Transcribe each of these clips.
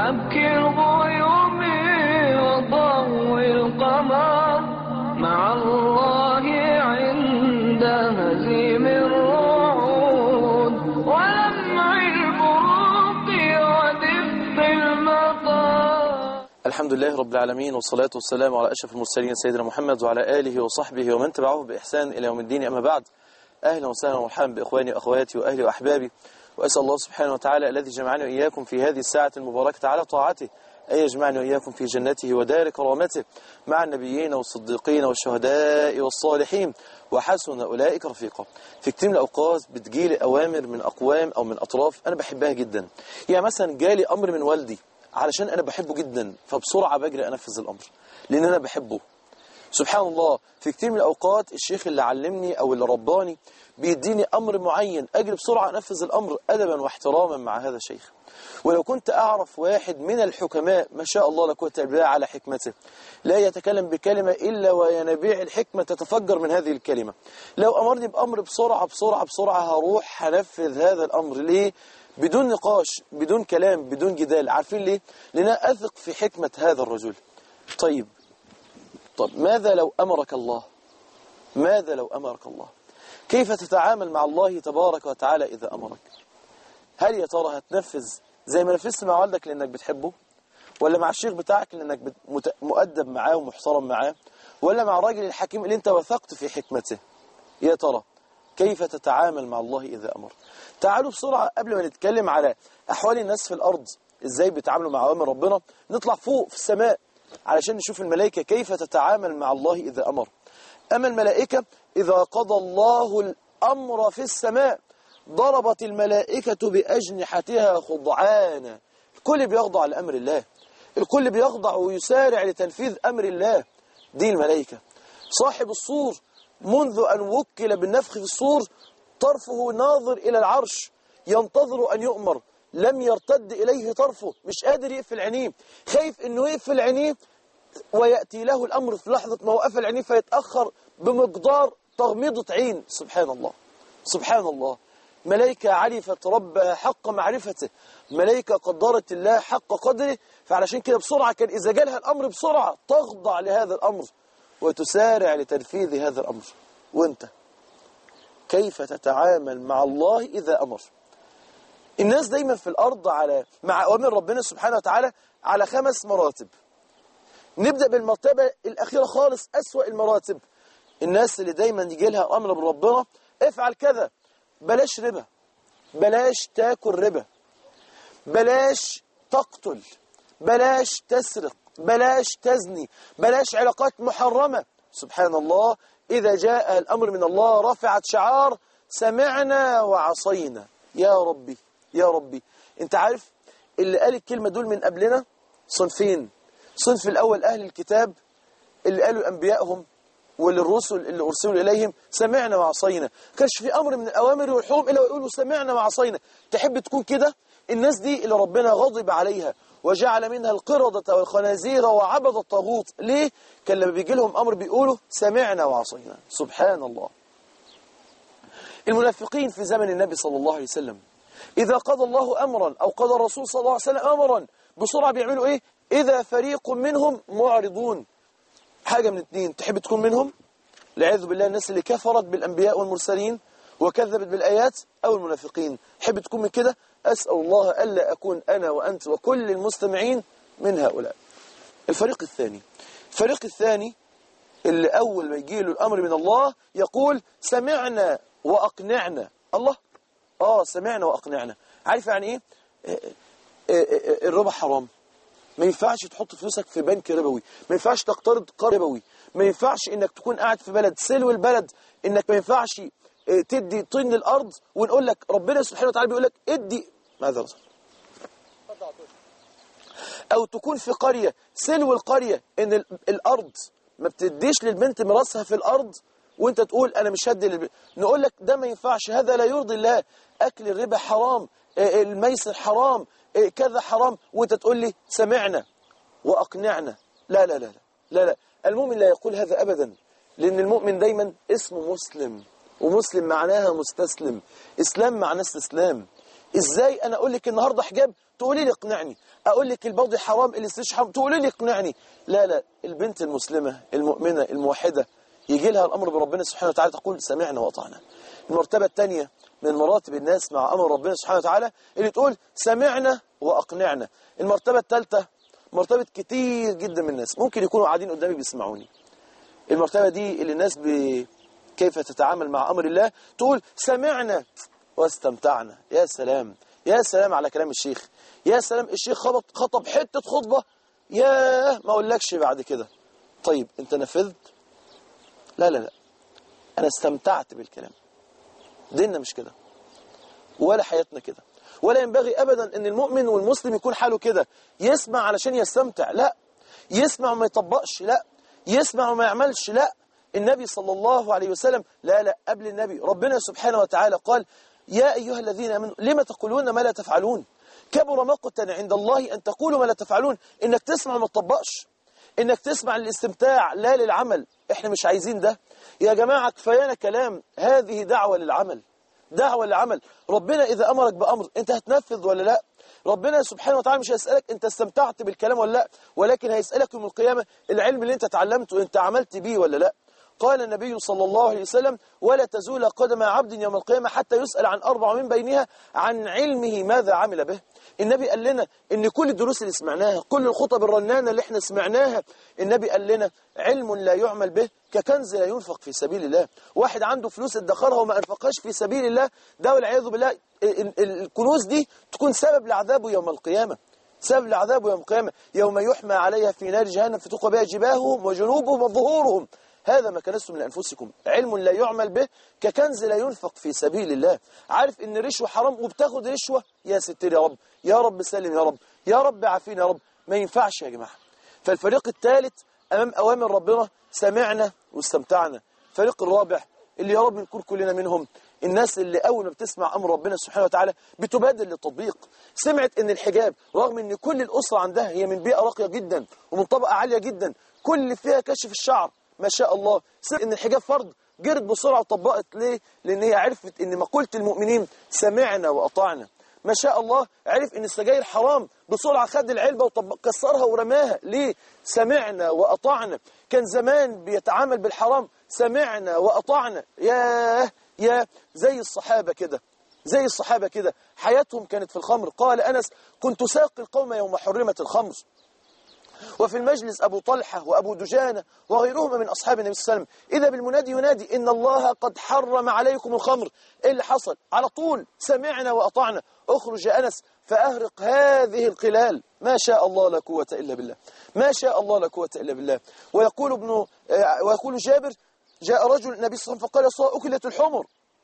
أبكي الغيوم وضوي القمر مع الله عند هزيم الرعود ولمع البروق ودفء المطر الحمد لله رب العالمين والصلاة والسلام على أشرف المرسلين سيدنا محمد وعلى آله وصحبه ومن تبعه بإحسان إلى يوم الدين أما بعد أهلا وسهلا ومرحبا بإخواني وأخواتي وأهلي وأحبابي وأسأل الله سبحانه وتعالى الذي جمعني وإياكم في هذه الساعة المباركة على طاعته أن يجمعني وإياكم في جنته ودار كرامته مع النبيين والصديقين والشهداء والصالحين وحسن أولئك رفيقا في كتير من الأوقات بتجيلي أوامر من أقوام أو من أطراف أنا بحبها جدا يعني مثلا جالي أمر من والدي علشان أنا بحبه جدا فبسرعة بجري أنفذ الأمر لأن أنا بحبه سبحان الله في كتير من الأوقات الشيخ اللي علمني أو اللي رباني بيديني أمر معين أجري بسرعة أنفذ الأمر أدبا واحتراما مع هذا الشيخ ولو كنت أعرف واحد من الحكماء ما شاء الله لا قوه الا بالله على حكمته لا يتكلم بكلمة إلا وينابيع الحكمة تتفجر من هذه الكلمة لو أمرني بأمر بسرعة بسرعة بسرعة هروح هنفذ هذا الأمر ليه؟ بدون نقاش بدون كلام بدون جدال عارفين ليه؟ لأن أنا أثق في حكمة هذا الرجل طيب طب ماذا لو أمرك الله ماذا لو أمرك الله كيف تتعامل مع الله تبارك وتعالى إذا أمرك هل يا ترى هتنفذ زي ما نفذت مع والدك لأنك بتحبه ولا مع الشيخ بتاعك لأنك بت- مت- مؤدب معاه ومحترم معاه ولا مع الراجل الحكيم اللي انت وثقت في حكمته يا ترى كيف تتعامل مع الله إذا أمر تعالوا بسرعة قبل ما نتكلم على أحوال الناس في الأرض إزاي بيتعاملوا مع أوامر ربنا نطلع فوق في السماء علشان نشوف الملائكة كيف تتعامل مع الله إذا أمر أما الملائكة إذا قضى الله الأمر في السماء ضربت الملائكة بأجنحتها خضعانا الكل بيخضع لأمر الله الكل بيخضع ويسارع لتنفيذ أمر الله دي الملائكة صاحب الصور منذ أن وكل بالنفخ في الصور طرفه ناظر إلى العرش ينتظر أن يؤمر لم يرتد إليه طرفه مش قادر يقفل عينيه خايف أنه يقفل عينيه ويأتي له الأمر في لحظة ما وقف العينيه فيتأخر بمقدار تغميضة عين سبحان الله سبحان الله ملائكة عرفت ربها حق معرفته ملائكة قدرت الله حق قدره فعلشان كده بسرعة كان إذا جالها الأمر بسرعة تخضع لهذا الأمر وتسارع لتنفيذ هذا الأمر وانت كيف تتعامل مع الله إذا أمر الناس دايما في الأرض على مع أوامر ربنا سبحانه وتعالى على خمس مراتب نبدأ بالمرتبة الأخيرة خالص أسوأ المراتب الناس اللي دايما يجي لها أمر من ربنا افعل كذا بلاش ربا بلاش تاكل ربا بلاش تقتل بلاش تسرق بلاش تزني بلاش علاقات محرمة سبحان الله إذا جاء الأمر من الله رفعت شعار سمعنا وعصينا يا ربي يا ربي انت عارف اللي قال الكلمة دول من قبلنا صنفين صنف الأول أهل الكتاب اللي قالوا أنبيائهم وللرسل اللي أرسلوا إليهم سمعنا وعصينا كانش في أمر من الأوامر والحكم إلا ويقولوا سمعنا وعصينا تحب تكون كده الناس دي اللي ربنا غضب عليها وجعل منها القردة والخنازير وعبد الطاغوت ليه؟ كان لما بيجي لهم أمر بيقولوا سمعنا وعصينا سبحان الله المنافقين في زمن النبي صلى الله عليه وسلم إذا قضى الله أمرا أو قضى الرسول صلى الله عليه وسلم أمرا بسرعة بيعملوا إيه؟ إذا فريق منهم معرضون حاجة من اتنين تحب تكون منهم لعياذ بالله الناس اللي كفرت بالأنبياء والمرسلين وكذبت بالآيات أو المنافقين تحب تكون من كده أسأل الله ألا أكون أنا وأنت وكل المستمعين من هؤلاء الفريق الثاني الفريق الثاني اللي أول ما يجي له الأمر من الله يقول سمعنا وأقنعنا الله آه سمعنا وأقنعنا عارف يعني إيه آه، آه، آه، الربا حرام ما ينفعش تحط فلوسك في بنك ربوي ما ينفعش تقترض قرض ربوي ما ينفعش انك تكون قاعد في بلد سلو البلد انك ما ينفعش اه، تدي طين الارض ونقول لك ربنا سبحانه وتعالى بيقول لك ادي ماذا رسول او تكون في قرية سلو القرية ان ال- الارض ما بتديش للبنت مراسها في الارض وانت تقول انا مش هدي للبنت نقول لك ده ما ينفعش هذا لا يرضي الله اكل الربا حرام اه، الميسر حرام اه، كذا حرام وانت تقول لي سمعنا وأقنعنا لا لا لا لا لا, لا. المؤمن لا يقول هذا أبدا لأن المؤمن دايما اسمه مسلم ومسلم معناها مستسلم إسلام معناه استسلام ازاي انا اقول لك النهارده حجاب تقولي لي اقنعني اقول لك البوضي حرام الاستيش حرام تقولي لي اقنعني لا لا البنت المسلمه المؤمنه الموحده يجي لها الامر بربنا سبحانه وتعالى تقول سمعنا واطعنا المرتبه الثانيه من مراتب الناس مع امر ربنا سبحانه وتعالى اللي تقول سمعنا واقنعنا المرتبه الثالثه مرتبه كتير جدا من الناس ممكن يكونوا قاعدين قدامي بيسمعوني المرتبه دي اللي الناس ب... كيف تتعامل مع امر الله تقول سمعنا واستمتعنا يا سلام يا سلام على كلام الشيخ يا سلام الشيخ خطب خطب حته خطبه يا ما اقولكش بعد كده طيب انت نفذت لا لا لا انا استمتعت بالكلام ديننا مش كده ولا حياتنا كده ولا ينبغي ابدا ان المؤمن والمسلم يكون حاله كده يسمع علشان يستمتع لا يسمع وما يطبقش لا يسمع وما يعملش لا النبي صلى الله عليه وسلم لا لا قبل النبي ربنا سبحانه وتعالى قال يا أيها الذين امنوا لما تقولون ما لا تفعلون كبر مقتا عند الله أن تقولوا ما لا تفعلون إنك تسمع وما تطبقش إنك تسمع للاستمتاع لا للعمل إحنا مش عايزين ده يا جماعة كفايانا كلام هذه دعوة للعمل دعوة للعمل ربنا إذا أمرك بأمر أنت هتنفذ ولا لا ربنا سبحانه وتعالى مش هيسألك أنت استمتعت بالكلام ولا لا ولكن هيسألك يوم القيامة العلم اللي أنت تعلمته أنت عملت بيه ولا لا قال النبي صلى الله عليه وسلم ولا تزول قدم عبد يوم القيامة حتى يسأل عن أربع من بينها عن علمه ماذا عمل به النبي قال لنا ان كل الدروس اللي سمعناها كل الخطب الرنانة اللي احنا سمعناها النبي قال لنا علم لا يعمل به ككنز لا ينفق في سبيل الله واحد عنده فلوس ادخرها وما انفقهاش في سبيل الله ده والعياذ بالله الكنوز دي تكون سبب لعذابه يوم القيامة سبب لعذابه يوم القيامة يوم يحمى عليها في نار جهنم فتقى بها جباههم وجنوبهم وظهورهم هذا ما كنستم لأنفسكم علم لا يعمل به ككنز لا ينفق في سبيل الله عارف ان رشوة حرام وبتاخد رشوة يا ستر يا رب يا رب سلم يا رب يا رب عافينا يا رب ما ينفعش يا جماعة فالفريق الثالث أمام أوامر ربنا سمعنا واستمتعنا الفريق الرابع اللي يا رب نكون كلنا منهم الناس اللي أول ما بتسمع أمر ربنا سبحانه وتعالى بتبادر للتطبيق سمعت ان الحجاب رغم ان كل الأسرة عندها هي من بيئة راقية جدا ومن طبقة عالية جدا كل اللي فيها كشف الشعر ما شاء الله سمعت ان الحجاب فرض جرت بسرعة وطبقت ليه لان هي عرفت ان مقولة المؤمنين سمعنا وأطعنا ما شاء الله عرف ان السجاير حرام بسرعة خد العلبة وطبق كسرها ورماها ليه سمعنا وأطعنا كان زمان بيتعامل بالحرام سمعنا وأطعنا ياه يا زي الصحابة كده زي الصحابة كده حياتهم كانت في الخمر قال أنس كنت ساقي القوم يوم حرمت الخمر وفي المجلس أبو طلحة وأبو دجانة وغيرهما من أصحاب النبي صلى الله عليه وسلم إذا بالمنادي ينادي إن الله قد حرم عليكم الخمر إيه اللي حصل على طول سمعنا وأطعنا أخرج أنس فأهرق هذه القلال ما شاء الله لا قوة إلا بالله ما شاء الله لا قوة إلا بالله ويقول ابن ويقول جابر جاء رجل النبي صلى الله عليه وسلم فقال يا صلى أكلت الحمر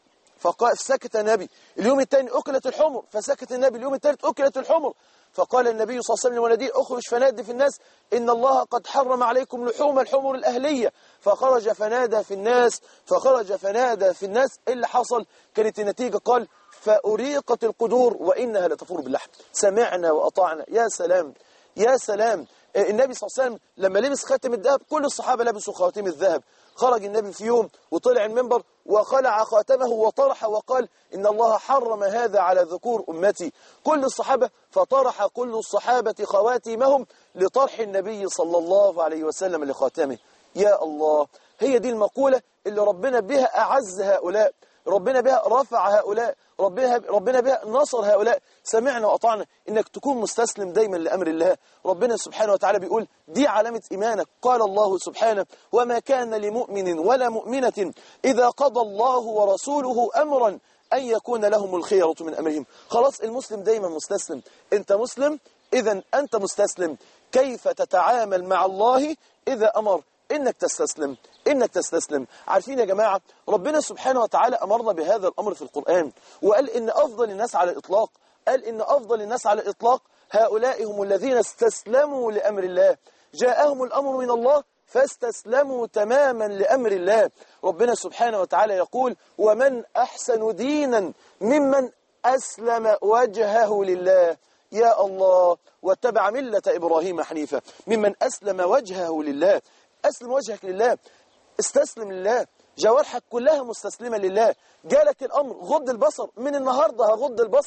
فقال فسكت النبي اليوم الثاني أكلت الحمر فسكت النبي اليوم الثالث أكلت الحمر فقال النبي صلى الله عليه وسلم لولديه اخرج فنادي في الناس إن الله قد حرم عليكم لحوم الحمر الأهلية فخرج فنادى في الناس فخرج فنادى في الناس إيه اللي حصل كانت النتيجة قال فأريقت القدور وإنها لتفور باللحم سمعنا وأطعنا يا سلام يا سلام النبي صلى الله عليه وسلم لما لبس خاتم الذهب كل الصحابة لبسوا خواتيم الذهب خرج النبي في يوم وطلع المنبر وخلع خاتمه وطرح وقال إن الله حرم هذا على ذكور أمتي كل الصحابة فطرح كل الصحابة خواتيمهم لطرح النبي صلى الله عليه وسلم لخاتمه يا الله هي دي المقولة اللي ربنا بها أعز هؤلاء ربنا بها رفع هؤلاء ربنا ربنا بها نصر هؤلاء سمعنا وأطعنا إنك تكون مستسلم دايما لأمر الله ربنا سبحانه وتعالى بيقول دي علامة إيمانك قال الله سبحانه وما كان لمؤمن ولا مؤمنة إذا قضى الله ورسوله أمرا أن يكون لهم الخيرة من أمرهم خلاص المسلم دايما مستسلم أنت مسلم إذا أنت مستسلم كيف تتعامل مع الله إذا أمر إنك تستسلم إنك تستسلم عارفين يا جماعة ربنا سبحانه وتعالى أمرنا بهذا الأمر في القرآن وقال إن أفضل الناس على الإطلاق قال إن أفضل الناس على الإطلاق هؤلاء هم الذين استسلموا لأمر الله جاءهم الأمر من الله فاستسلموا تماما لأمر الله ربنا سبحانه وتعالى يقول ومن أحسن دينا ممن أسلم وجهه لله يا الله واتبع ملة إبراهيم حنيفة ممن أسلم وجهه لله أسلم وجهك لله استسلم لله جوارحك كلها مستسلمة لله جالك الأمر غض البصر من النهاردة هغض البصر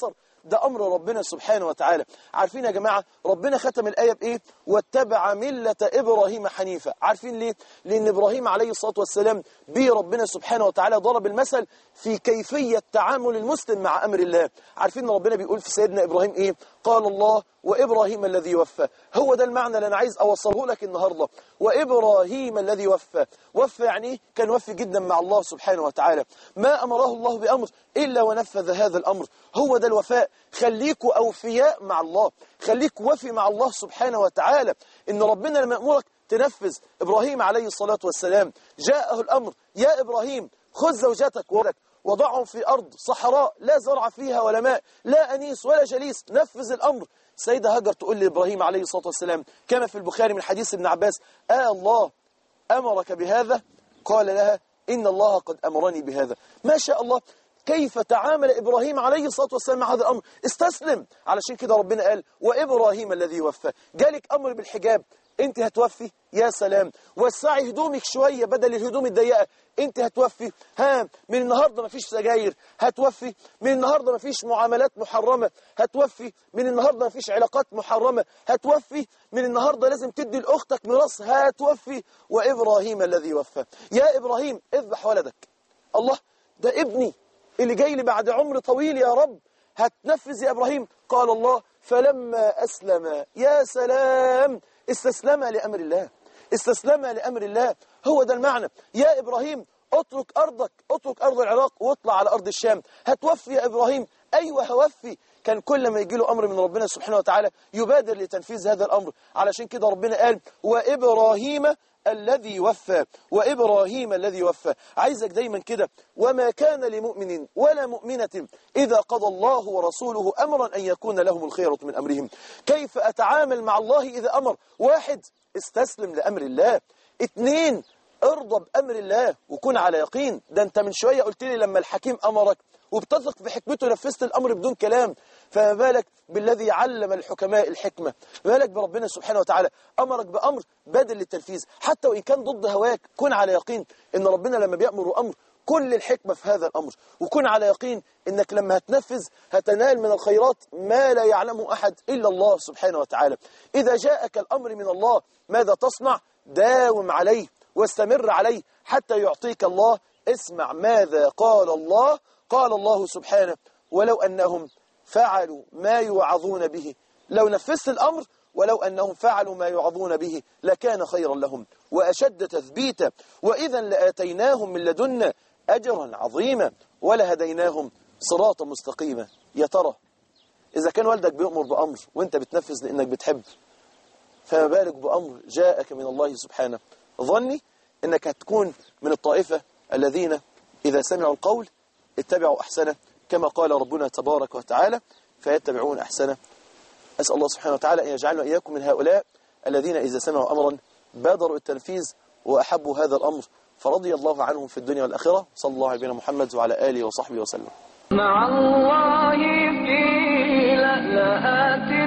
ده أمر ربنا سبحانه وتعالى عارفين يا جماعة ربنا ختم الآية بإيه واتبع ملة إبراهيم حنيفة عارفين ليه لأن إبراهيم عليه الصلاة والسلام به ربنا سبحانه وتعالى ضرب المثل في كيفية تعامل المسلم مع أمر الله عارفين ربنا بيقول في سيدنا إبراهيم إيه قال الله وإبراهيم الذي وفى هو ده المعنى اللي أنا عايز أوصله لك النهاردة وإبراهيم الذي وفى وفى يعني إيه؟ كان وفي جدا مع الله سبحانه وتعالى ما أمره الله بأمر إلا ونفذ هذا الأمر هو ده الوفاء خليكوا أوفياء مع الله خليك وفي مع الله سبحانه وتعالى إن ربنا لما يأمرك تنفذ إبراهيم عليه الصلاة والسلام جاءه الأمر يا إبراهيم خذ زوجتك وولدك وضعهم في أرض صحراء لا زرع فيها ولا ماء لا أنيس ولا جليس نفذ الأمر سيدة هاجر تقول لإبراهيم عليه الصلاة والسلام كما في البخاري من حديث ابن عباس آه الله أمرك بهذا قال لها إن الله قد أمرني بهذا ما شاء الله كيف تعامل إبراهيم عليه الصلاة والسلام مع هذا الأمر استسلم علشان كده ربنا قال وإبراهيم الذي وفى جالك أمر بالحجاب انت هتوفي يا سلام وسعي هدومك شوية بدل الهدوم الضيقة انت هتوفي ها من النهاردة مفيش سجاير هتوفي من النهاردة مفيش معاملات محرمة هتوفي من النهاردة مفيش علاقات محرمة هتوفي من النهاردة لازم تدي لأختك ميراث هتوفي وإبراهيم الذي وفى يا إبراهيم اذبح ولدك الله ده ابني اللي جاي لي بعد عمر طويل يا رب هتنفذ يا إبراهيم قال الله فلما أسلم يا سلام استسلم لأمر الله استسلم لأمر الله هو ده المعنى يا إبراهيم اترك أرضك اترك أرض العراق واطلع على أرض الشام هتوفي يا إبراهيم أيوة هوفي كان كل ما يجي له أمر من ربنا سبحانه وتعالى يبادر لتنفيذ هذا الأمر علشان كده ربنا قال وإبراهيم الذي وفى وإبراهيم الذي وفى عايزك دايما كده وما كان لمؤمن ولا مؤمنة إذا قضى الله ورسوله أمرا أن يكون لهم الخيرة من أمرهم كيف أتعامل مع الله إذا أمر واحد استسلم لأمر الله اثنين ارضى بأمر الله وكن على يقين ده انت من شوية قلت لي لما الحكيم أمرك وبتثق في حكمته نفذت الأمر بدون كلام فما بالك بالذي علم الحكماء الحكمة ما بالك بربنا سبحانه وتعالى أمرك بأمر بدل للتنفيذ حتى وإن كان ضد هواك كن على يقين إن ربنا لما بيأمر أمر كل الحكمة في هذا الأمر وكن على يقين إنك لما هتنفذ هتنال من الخيرات ما لا يعلمه أحد إلا الله سبحانه وتعالى إذا جاءك الأمر من الله ماذا تصنع داوم عليه واستمر عليه حتى يعطيك الله اسمع ماذا قال الله قال الله سبحانه ولو أنهم فعلوا ما يوعظون به لو نفذت الأمر ولو أنهم فعلوا ما يوعظون به لكان خيرا لهم وأشد تثبيتا وإذا لآتيناهم من لدنا أجرا عظيما ولهديناهم صراطا مستقيما يا ترى إذا كان والدك بيأمر بأمر وانت بتنفذ لأنك بتحب فما بالك بأمر جاءك من الله سبحانه ظني أنك هتكون من الطائفة الذين إذا سمعوا القول اتبعوا أحسنه كما قال ربنا تبارك وتعالى فيتبعون أحسنه أسأل الله سبحانه وتعالى أن يجعلنا إياكم من هؤلاء الذين إذا سمعوا أمرا بادروا التنفيذ وأحبوا هذا الأمر فرضي الله عنهم في الدنيا والآخرة صلى الله عليه محمد وعلى آله وصحبه وسلم مع الله في لألآت